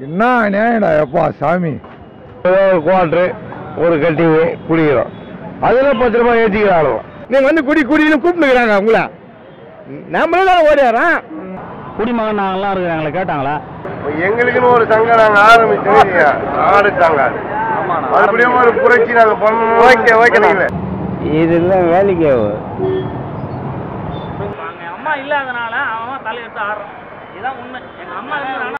என்ன நியாயம்டா எப்பா சாமி ஏதோ ஒரு குவாட்ரு ஒரு கட்டி குடிக்கிறோம் அதில் பத்து ரூபாய் ஏற்றிக்கிறாங்க நீங்கள் வந்து குடி குடின்னு கூப்பிட்டுக்கிறாங்க உங்களை நம்மளும் தான் ஓடிடுறோம் குடிமகன் நாங்களாம் இருக்கிறாங்களே கேட்டாங்களா எங்களுக்குன்னு ஒரு சங்கம் நாங்கள் ஆரம்பிச்சு ஆடு சங்கம் மறுபடியும் ஒரு புரட்சி நாங்கள் பண்ணணும் ஓகே ஓகே இதெல்லாம் வேலைக்கு எங்க அம்மா இல்லாதனால அவன் தலையெடுத்து ஆடுறான் இதுதான் உண்மை எங்க அம்மா இருந்தாங்கன்னா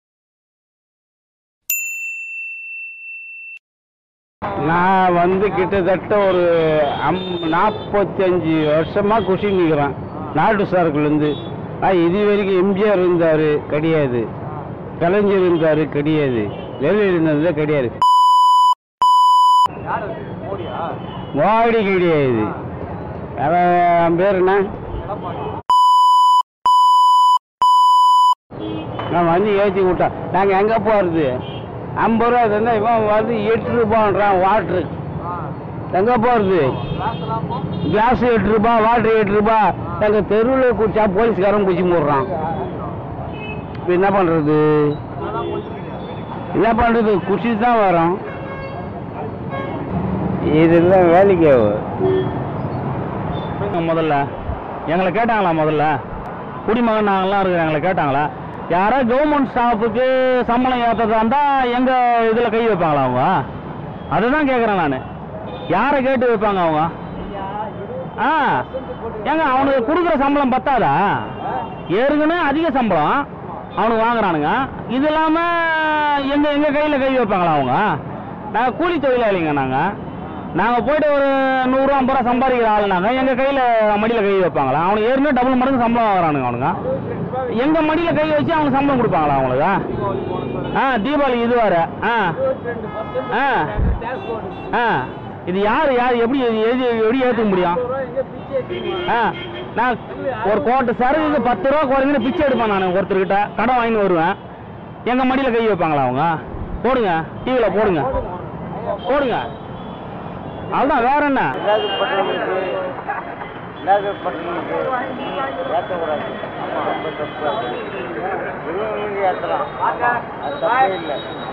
நான் வந்து கிட்டத்தட்ட ஒரு அம் நாற்பத்தஞ்சு வருஷமாக குஷி நிற்கிறேன் நாட்டு சரக்குலேருந்து நான் இது வரைக்கும் எம்ஜிஆர் இருந்தார் கிடையாது கலைஞர் இருந்தார் கிடையாது நெல்லையில் இருந்தது கிடையாது மோடி கிடையாது அவன் பேர் என்ன நான் வந்து ஏற்றி விட்டேன் நாங்கள் எங்கே போகிறது ஐம்பது ரூபா தந்தா இவன் வந்து எட்டு ரூபான்றான் வாட்ரு எங்கே போகிறது கேஸ் எட்டு ரூபா வாட்ரு எட்டு ரூபா எங்கள் தெருவில் குடிச்சா போலீஸ்காரன் குச்சி போடுறான் இப்போ என்ன பண்ணுறது என்ன பண்ணுறது குச்சி தான் வரும் இதெல்லாம் வேலைக்கு முதல்ல எங்களை கேட்டாங்களா முதல்ல குடிமகன் நாங்களாம் இருக்கிறாங்களே கேட்டாங்களா யாரோ கவர்மெண்ட் ஸ்டாஃபுக்கு சம்பளம் ஏற்றதா இருந்தால் எங்கள் இதில் கை வைப்பாங்களா அவங்க அதை தான் கேட்குறேன் நான் யாரை கேட்டு வைப்பாங்க அவங்க ஆ ஏங்க அவனுக்கு கொடுக்குற சம்பளம் பத்தாதா ஏற்கனவே அதிக சம்பளம் அவனுக்கு வாங்குறானுங்க இது இல்லாமல் எங்கள் எங்கள் கையில் கை வைப்பாங்களா அவங்க நாங்கள் கூலி தொழிலாளிங்க நாங்கள் நாங்கள் போயிட்டு ஒரு நூறுரூவா ஐம்பது ரூபா சம்பாதிக்கிற ஆளுனாங்க எங்கள் கையில் மடியில் கை வைப்பாங்களா அவனுக்கு ஏற்கனவே டபுள் மடங்கு சம்பளம் வாங்குறானுங்க அவனுங்க எங்கள் மடியில் கை வச்சு அவனுக்கு சம்பளம் கொடுப்பாங்களா அவங்களுக்கு ஆ தீபாவளி இது வேறு ஆ ஆ ஆ இது யார் யார் எப்படி இது எது எப்படி ஏற்றுக்க முடியும் ஆ நான் ஒரு கோட்டை சரகுக்கு பத்து ரூபா குறைஞ்சுன்னு பிச்சை எடுப்பேன் நான் ஒருத்தர்கிட்ட கடன் வாங்கின்னு வருவேன் எங்கள் மடியில் கை வைப்பாங்களா அவங்க போடுங்க டிவியில் போடுங்க போடுங்க அதுதான் வேற என்ன இல்லாதப்பட்டவங்களுக்கு இல்லாதப்பட்டவங்களுக்கு ஏற்றக்கூடாது ரொம்ப தப்பு அது இவங்க ஏற்றலாம் அது தப்பே இல்லை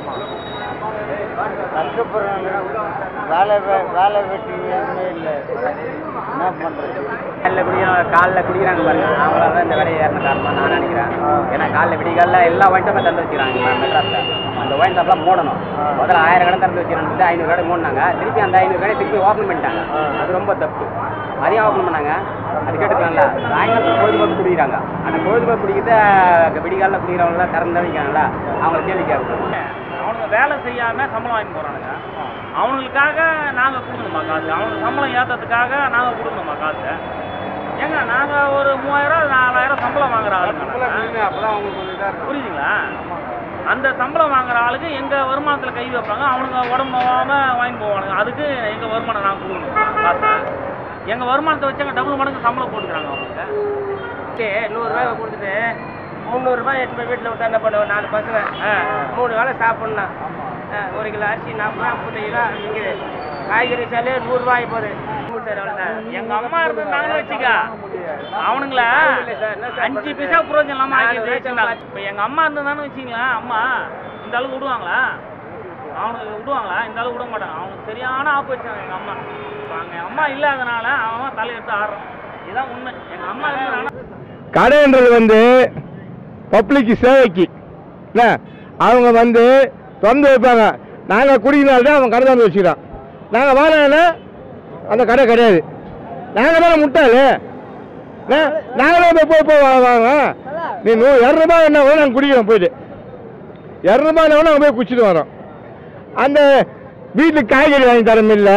கஷ்டப்படுறவங்க வேலை வே- வேலை வெட்டி எதுவுமே இல்லை என்ன பண்ணுறது காலைல குடிக்கிற காலைல குடிக்கிறாங்க பாருங்க அவங்களால தான் இந்த விலையை ஏறின காரணமா நான் நினைக்கிறேன் ஏன்னா காலைல விடிகாலில் எல்லா ஒயின் ஷாப்பும் திறந்து வச்சுக்கிறாங்க மெ- மெட்ராஸ்ல அந்த ஒயின் ஷாப்லாம் மூடணும் முதல்ல ஆயிரம் கடை திறந்து வச்சுருந்து ஐநூறு கடை மூடினாங்க திருப்பி அந்த ஐநூறு கடை திருப்பி ஓப்பன் பண்ணிட்டாங்க அது ரொம்ப தப்பு அதையும் ஓப்பன் பண்ணாங்க அது கேட்டுக்கலாம்ல சாயங்காலத்தில் பொழுதுபோக்கு குடிக்கிறாங்க அந்த பொழுதுபோக்கு குடிக்கிறத விடிகாலில் குடிக்கிறவங்களாம் திறந்து வைக்கிறாங்களா அவங்கள கேள்வி கேட்கணும் அவனுங்க வேலை செய்யாம சம்பளம் வாங்கி போறானுங்க அவனுங்களுக்காக நாங்க கொடுக்கணுமா காசு அவனுக்கு சம்பளம் ஏத்ததுக்காக நாங்க கொடுக்கணுமா காசு ஏங்க நாங்க ஒரு மூவாயிரம் நாலாயிரம் சம்பளம் வாங்குற ஆளுங்க நாங்க. புரியுதுங்களா அந்த சம்பளம் வாங்குற ஆளுக்கு எங்க வருமானத்துல கை வைப்பாங்க அவனுங்க உடம்பு நோவாம வாங்கி போவானுங்க அதுக்கு எங்க வருமானம் நாங்க கொடுக்கணும் காசு எங்க வருமானத்தை வச்சு அங்க டபுள் மடங்கு சம்பளம் போட்டுக்கிறாங்க அவங்களுக்கு நூறுரூவா கொடுத்துட்டு முந்நூறுரூவா எட்டு போய் வீட்டில் விட்டா என்ன பண்ணுவேன் நாலு பசங்க மூணு வேளை சாப்பிட்ணும் ஒரு கிலோ அரிசி நாற்பது முப்பத்தஞ்சு ரூபா விற்கிது காய்கறி சாலே நூறுரூவா ஆகி போகுது சரி அவ்வளோதான் எங்க அம்மா இருந்தாங்கன்னு வச்சுக்க அவனுங்கள அஞ்சு பைசா புரோஜனம் இல்லாம ஆக்கி வச்சிருந்தாங்க இப்ப எங்க அம்மா இருந்தான்னு வச்சுங்களேன் அம்மா இந்த அளவுக்கு விடுவாங்களா அவனுக்கு விடுவாங்களா இந்த அளவுக்கு விட மாட்டாங்க அவனுக்கு சரியான ஆப்பு வச்சாங்க எங்க அம்மா இப்ப எங்க அம்மா இல்லாதனால அவன் தலையெடுத்து ஆடுறான் இதுதான் உண்மை எங்க அம்மா இருந்தாங்கன்னா கடைன்றது வந்து பப்ளிக் சேவைக்கு என்ன அவங்க வந்து திறந்து வைப்பாங்க நாங்கள் குடிக்கிறனால்தான் அவன் கடை திறந்து வச்சுக்கிறான் நாங்கள் வாங்கினா அந்த கடை கிடையாது நாங்கள் தானே முட்டாளு என்ன? நாங்களே போய் போய் போய் வா- வாங்க நீ நூ இரநூறுபா என்ன கூட நாங்கள் குடிக்கிறோம் போயிட்டு இரநூறுபா என்ன நாங்கள் போய் குடிச்சிட்டு வரோம் அந்த வீட்டுக்கு காய்கறி வாங்கி தரமில்ல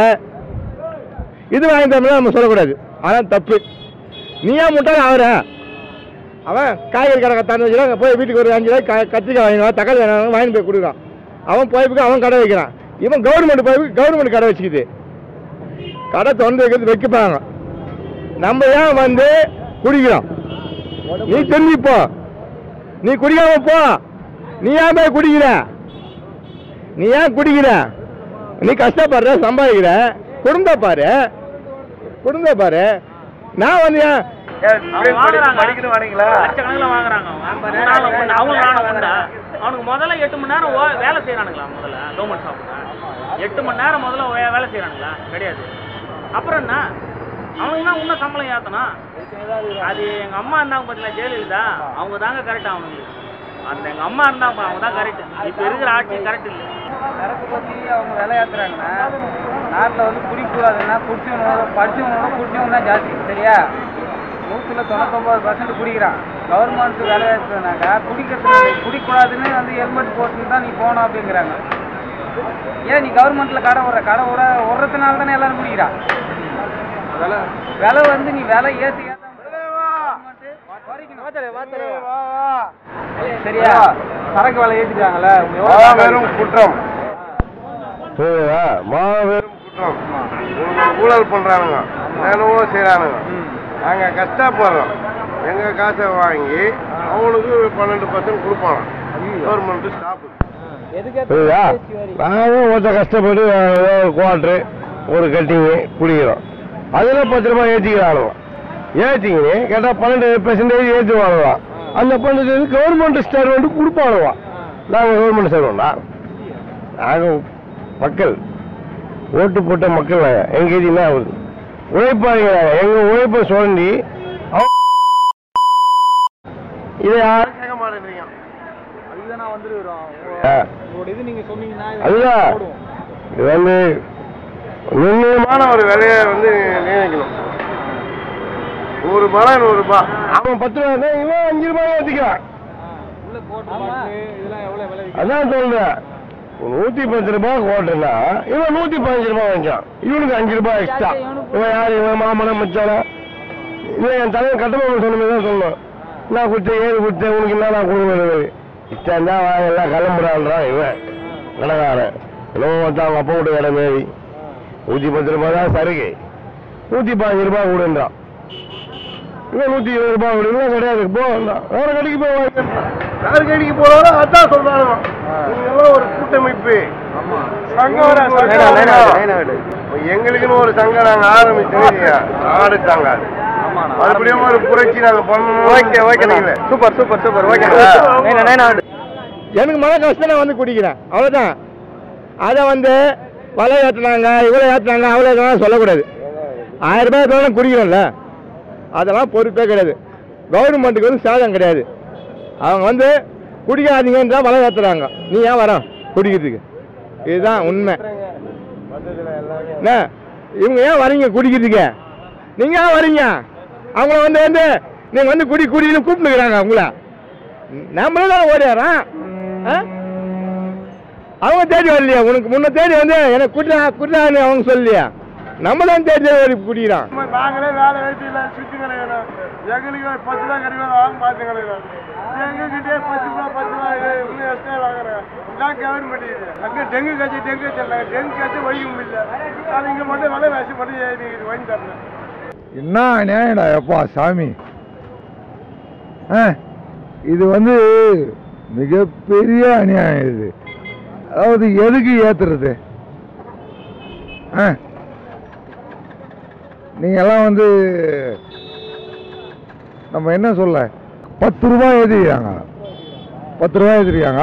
இது வாங்கி தரமில்ல நம்ம சொல்லக்கூடாது அதான் தப்பு நீ ஏன் முட்டாள் ஆகுற அவன் காய்கறி கடை தந்து வச்சுருக்காங்க போய் வீட்டுக்கு ஒரு அஞ்சு ரூபாய் க- கத்திரிக்காய் வாங்கினா தக்காளி வேணாம் வாங்கி போய் கொடுக்குறான் அவன் பைப்புக்கு அவன் கடை வைக்கிறான் இவன் கவர்மெண்ட் பைப்புக்கு கவர்மெண்ட் கடை வச்சுக்குது கடை திறந்து வைக்கிறது வைக்கப்பாங்க நம்ம ஏன் வந்து குடிக்கிறோம் நீ தெரிஞ்சுப்போ நீ குடிக்காம போ நீ ஏன் போய் குடிக்கிற நீ ஏன் குடிக்கிற நீ கஷ்டப்படுற சம்பாதிக்கிற குடும்ப பாரு குடும்ப பாரு நான் வந்து ஏன் அவங்க வாங்குறாங்க லட்சக்கணக்கில் வாங்குறாங்க அவங்க அவங்களும் நானும் உண்டா அவனுக்கு முதல்ல எட்டு மணி நேரம் ஓ- வேலை செய்கிறானுங்களா முதல்ல கவர்மெண்ட் ஷாப்புங்க எட்டு மணி நேரம் முதல்ல வே- வேலை செய்கிறானுங்களா கிடையாது அப்புறம் என்ன அவனுக்கு தான் இன்னும் சம்பளம் ஏற்றணும் அது எங்கள் அம்மா இருந்தாங்க பார்த்தீங்களா ஜெயலலிதா அவங்க தாங்க கரெக்ட் அவனுங்களுக்கு அந்த எங்கள் அம்மா இருந்தாங்க அவங்க தான் கரெக்ட் இப்போ இருக்கிற ஆட்சி கரெக்ட் இல்லை சரக்கு பற்றி அவங்க விளையாட்டுறாங்கன்னா நாட்டில் வந்து குடிக்கக்கூடாதுன்னா குடிச்சவனோட படிச்சவனோட குடிச்சவன் தான் ஜாஸ்தி சரியா நூற்றுல தொண்ணூத்தொம்பது பர்சன்ட் குடிக்கிறான் கவர்மெண்ட் விளையாட்டுனாக்கா குடிக்கிறது குடிக்கூடாதுன்னு வந்து ஹெல்மெட் போட்டுன்னு தான் நீ போகணும் அப்படிங்கிறாங்க ஏன் நீ கவர்மெண்ட்டில் கடை விடுற கடை விட விடுறதுனால தானே எல்லாரும் குடிக்கிறான் விலை வந்து நீ விலை ஏற்றி சரியா சரக்கு விலை ஏற்றிட்டாங்கல்ல மாபெரும் குற்றம் புரியுதா மாபெரும் குற்றம் இவங்க ஊழல் பண்றானுங்க என்னவோ செய்யறானுங்க நாங்க கஷ்டப்படுறோம் எங்க காசை வாங்கி அவனுக்கு பன்னெண்டு பர்சன்ட் கொடுப்பாங்க கவர்மெண்ட் ஸ்டாஃப் புரியுதா நானும் ஒருத்த கஷ்டப்பட்டு ஏதோ ஒரு குவாட்ரு ஒரு கட்டிங்கு குடிக்கிறோம் அதில் பத்து ரூபாய் ஏற்றிக்கிறானுங்க ஏற்றிக்கினு கேட்டால் பன்னெண்டு பெர்சன்டேஜ் ஏற்றி வாங்கலாம் அந்த பன்னெண்டு கவர்மெண்ட் சர்வெண்ட் கொடுப்பானுவா நாங்கள் கவர்மெண்ட் சர்வெண்டா நாங்கள் மக்கள் ஓட்டு போட்ட மக்கள் நாங்கள் எங்கள் ஏரியா உழைப்பாளிங்க நாங்கள் எங்கள் உழைப்பை சுரண்டி அவ- இதை யாரும் கேட்க மாட்டேங்கிறீங்க அதுதான் நான் வந்துருக்கிறோம் ஆ. உங்களோட இது நீங்க சொன்னீங்கன்னா அதுதான் இது வந்து நுண்ணியமான ஒரு விலையை வந்து நியமிக்கணும் நூறு ரூபாய் நூறு ரூபாய் அவன் பத்து ரூபா இருந்தா இவன் அஞ்சு ரூபாய் ஏற்றிக்கிறான் உள்ள கோட்டு பாட்டு இதெல்லாம் எவ்வளவு விலை அதான் சொல்றேன் நூத்தி பத்து ரூபாய் கோட்டுனா இவன் நூத்தி பதினஞ்சு ரூபாய் வாங்கிக்கான் இவனுக்கு அஞ்சு ரூபாய் எக்ஸ்ட்ரா இவன் யாரு இவன் மாமனம் மச்சானா இவன் என் தலைவன் கட்டபொம்மன் சொன்ன மாதிரி தான் சொல்லணும் நான் கொடுத்தேன் ஏது கொடுத்தேன் உனக்கு என்ன நான் கொடுக்கணும் இஷ்டம் தான் வாங்கலாம் கிளம்புறான்றான் இவன் கடைக்காரன் என்னவோ வந்து அவங்க அப்பா விட்டு கடை மாரி நூத்தி பத்து ரூபாய் தான் சருகு நூத்தி பதினஞ்சு ரூபாய் கொடுன்றான் இவன் நூத்தி இருபது ரூபாய் கொடுங்க கிடையாது போ வேற கடைக்கு போய் வாங்க வேற கடைக்கு போனாலும் அதான் சொல்றாங்க நீங்கெல்லாம் ஒரு கூட்டமைப்பு சங்கம் எங்களுக்குன்னு ஒரு சங்கம் நாங்க ஆரம்பிச்சு நாடு தாங்காது மறுபடியும் ஒரு புரட்சி நாங்க பண்ணணும் okay okay super super super okay எனக்கு மன கஷ்டம் நான் வந்து குடிக்கிறேன் அவ்வளோதான் அதை வந்து வலை ஏற்றுனாங்க இவ்வளோ ஏற்றுனாங்க அவ்வளோ ஏற்றுனாங்க சொல்லக்கூடாது ஆயிரம் ரூபாய் இருந்தாலும் குடிக்கிறோம்ல அதெல்லாம் பொறுப்பே கிடையாது கவர்மெண்ட்டுக்கு வந்து சேதம் கிடையாது அவங்க வந்து குடிக்காதீங்கன்னு தான் வலை ஏற்றுறாங்க நீ ஏன் வர குடிக்கிறதுக்கு இதுதான் உண்மை என்ன இவங்க ஏன் வரீங்க குடிக்கிறதுக்கு நீங்க ஏன் வரீங்க அவங்கள வந்து வந்து நீங்க வந்து குடி குடின்னு கூப்பிட்டுக்கிறாங்க உங்கள நம்மளும் தான் ஓடிடுறோம் ஆ? அவங்க தேடி வரலையா உனக்கு முன்ன தேடி வந்து எனக்கு குடிடா குடிடான்னு அவங்க சொல்லலையா நம்ம தான் தேடி தேடி ஓடி குடிக்கிறான் நாங்களே வேலை வெட்டி இல்லை சுற்றி கிடைக்கிறோம் எங்களுக்கு ஒரு பத்து ரூபா கிடைக்கும் வாங்க பார்த்து கிடைக்கிறோம் எங்ககிட்டே பத்து ரூபா பத்து ரூபா இன்னும் எக்ஸ்ட்ரா வாங்குறோம் இதான் கவர்மெண்ட் இது அங்கே டெங்கு காய்ச்சி டெங்கு சொன்னாங்க டெங்கு காய்ச்சி ஒழிக்க முடியல அது இங்கே மட்டும் விலை வாசி மட்டும் ஏறி வாங்கி தரணும் என்ன அநியாயம்டா எப்பா சாமி ஆ இது வந்து மிகப்பெரிய அநியாயம் இது அதாவது எதுக்கு ஏத்துறது ஆ நீங்க எல்லாம் வந்து நம்ம என்ன சொல்ல பத்து ரூபாய் ஏற்றிக்கிறாங்க பத்து ரூபாய் ஏற்றிருக்காங்க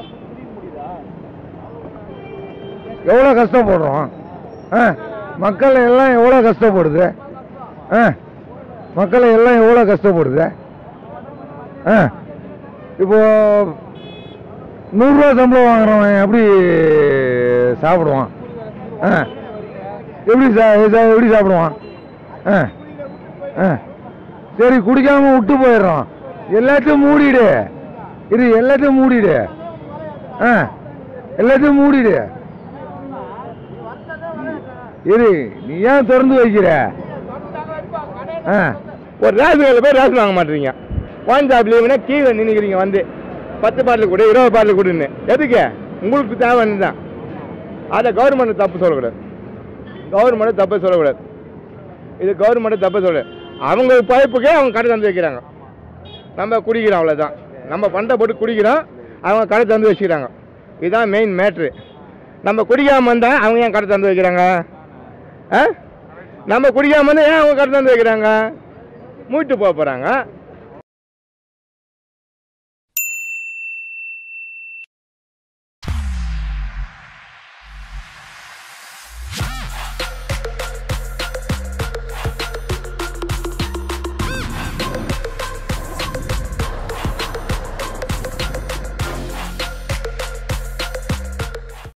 எவ்வளோ கஷ்டப்படுறோம் ஆ மக்கள் எல்லாம் எவ்வளோ கஷ்டப்படுது ஆ மக்கள் எல்லாம் எவ்வளோ கஷ்டப்படுது ஆ இப்போ நூறுரூவா சம்பளம் வாங்குறவன் எப்படி சாப்பிடுவான் ஆ எப்படி சா சா- எப்படி சாப்பிடுவான் ஆ ஆ சரி குடிக்காம விட்டு போயிடுறோம் எல்லாத்தையும் மூடிடு இது எல்லாத்தையும் மூடிடு ஆ எல்லாத்தையும் மூடிடு இரு நீ ஏன் திறந்து வைக்கிற ஆ ஒரு ரேஷன் கடையில் போய் ரேஷன் வாங்க மாட்டீங்க ஒன் ஜாப் லீவுனா கீழே நின்றுக்கிறீங்க வந்து பத்து பாட்டில் கொடு இருபது பாட்டில் கொடுன்னு எதுக்கு உங்களுக்கு தேவைன்னு தான் அதை கவர்மெண்ட் தப்பு சொல்லக்கூடாது கவர்மெண்ட் தப்பு சொல்லக்கூடாது இது கவர்மெண்ட் தப்பு சொல்ல அவங்க பைப்புக்கே அவங்க கடை தந்து வைக்கிறாங்க நம்ம குடிக்கிறோம் அவ்வளோதான் நம்ம பண்டை போட்டு குடிக்கிறோம் அவங்க கடை தந்து வச்சுக்கிறாங்க இதுதான் மெயின் மேட்ரு நம்ம குடிக்காமல் இருந்தால் அவங்க ஏன் கடை தந்து வைக்கிறாங்க ஆ நம்ம குடிக்காம இருந்தால் ஏன் அவங்க கடை தந்து வைக்கிறாங்க மூட்டு போக போகிறாங்க